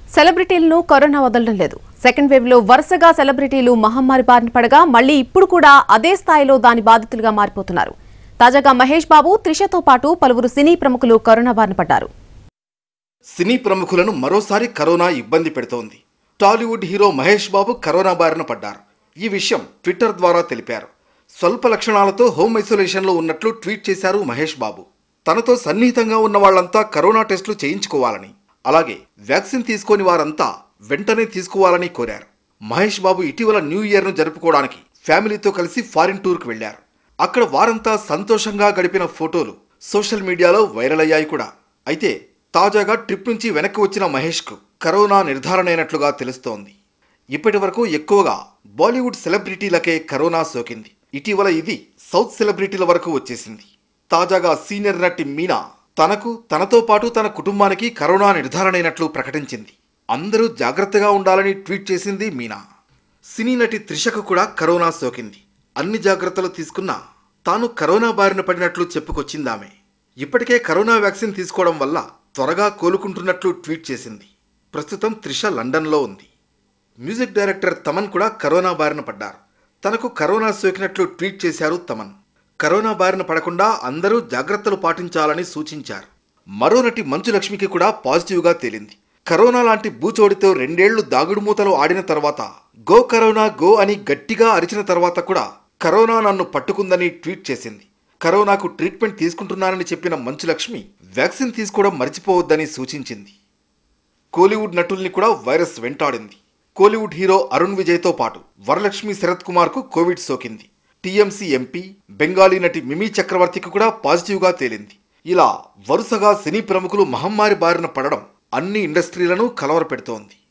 సెలబ్రిటీలను corona వదలడం లేదు second wave లో వరుసగా సెలబ్రిటీలు మహమ్మారి బారిన పడగా మళ్ళీ ఇప్పుడు కూడా అదే స్థాయిలో దాని బాధితులుగా మారిపోతున్నారు తాజాగా మహేష్ బాబు త్రిషతో పాటు పలువురు సినీ ప్రముఖులు కరోనా బారిన పడ్డారు సినీ ప్రముఖులను మరోసారి కరోనా ఇబ్బంది పెడుతోంది Tollywood hero Mahesh Babu corona బారిన పడ్డారు ఈ విషయం ట్విట్టర్ ద్వారా తెలిపారు స్వల్ప లక్షణాలతో హోమ్ ఐసోలేషన్లో ఉన్నట్లు ట్వీట్ చేశారు మహేష్ బాబు తనతో సన్నిహితంగా ఉన్న వాళ్ళంతా కరోనా టెస్టులు చేయించుకోవాలని అలాగే వ్యాక్సిన్ తీసుకోని వారంతా వెంటనే తీసుకోవాలని కోరారు మహేష్ బాబు ఇటీవల న్యూ ఇయర్ను జరుపుకోవడానికి ఫ్యామిలీతో కలిసి ఫారిన్ టూర్కు వెళ్లారు అక్కడ వారంతా సంతోషంగా గడిపిన ఫోటోలు సోషల్ మీడియాలో వైరల్ అయ్యాయి కూడా అయితే తాజాగా ట్రిప్ నుంచి వెనక్కి వచ్చిన మహేష్కు కరోనా నిర్ధారణ తెలుస్తోంది ఇప్పటి వరకు ఎక్కువగా బాలీవుడ్ సెలబ్రిటీలకే కరోనా సోకింది ఇటీవల ఇది సౌత్ సెలబ్రిటీల వరకు వచ్చేసింది తాజాగా సీనియర్ నటి మీనా తనకు తనతో పాటు తన కుటుంబానికి కరోనా నిర్ధారణైనట్లు ప్రకటించింది అందరూ జాగ్రత్తగా ఉండాలని ట్వీట్ చేసింది మీనా సినీ నటి త్రిషకు కూడా కరోనా సోకింది అన్ని జాగ్రత్తలు తీసుకున్నా తాను కరోనా బారిన పడినట్లు చెప్పుకొచ్చిందామె ఇప్పటికే కరోనా వ్యాక్సిన్ తీసుకోవడం వల్ల త్వరగా కోలుకుంటున్నట్లు ట్వీట్ చేసింది ప్రస్తుతం త్రిష లండన్లో ఉంది మ్యూజిక్ డైరెక్టర్ తమన్ కూడా కరోనా బారిన పడ్డారు తనకు కరోనా సోకినట్లు ట్వీట్ చేశారు తమన్ కరోనా బారిన పడకుండా అందరూ జాగ్రత్తలు పాటించాలని సూచించారు మరో నటి మంచు లక్ష్మికి కూడా పాజిటివ్గా తేలింది కరోనా లాంటి బూచోడితో రెండేళ్లు దాగుడుమూతలు ఆడిన తర్వాత గో కరోనా గో అని గట్టిగా అరిచిన తర్వాత కూడా కరోనా నన్ను పట్టుకుందని ట్వీట్ చేసింది కరోనాకు ట్రీట్మెంట్ తీసుకుంటున్నానని చెప్పిన మంచు లక్ష్మి వ్యాక్సిన్ తీసుకోవడం మర్చిపోవద్దని సూచించింది కోలీవుడ్ నటుల్ని కూడా వైరస్ వెంటాడింది కోలీవుడ్ హీరో అరుణ్ విజయ్తో పాటు వరలక్ష్మి శరత్ కుమార్కు కోవిడ్ సోకింది టీఎంసీ ఎంపీ బెంగాలీ నటి మిమీ చక్రవర్తికి కూడా పాజిటివ్గా తేలింది ఇలా వరుసగా సినీ ప్రముఖులు మహమ్మారి బారిన పడడం అన్ని ఇండస్ట్రీలను కలవరపెడుతోంది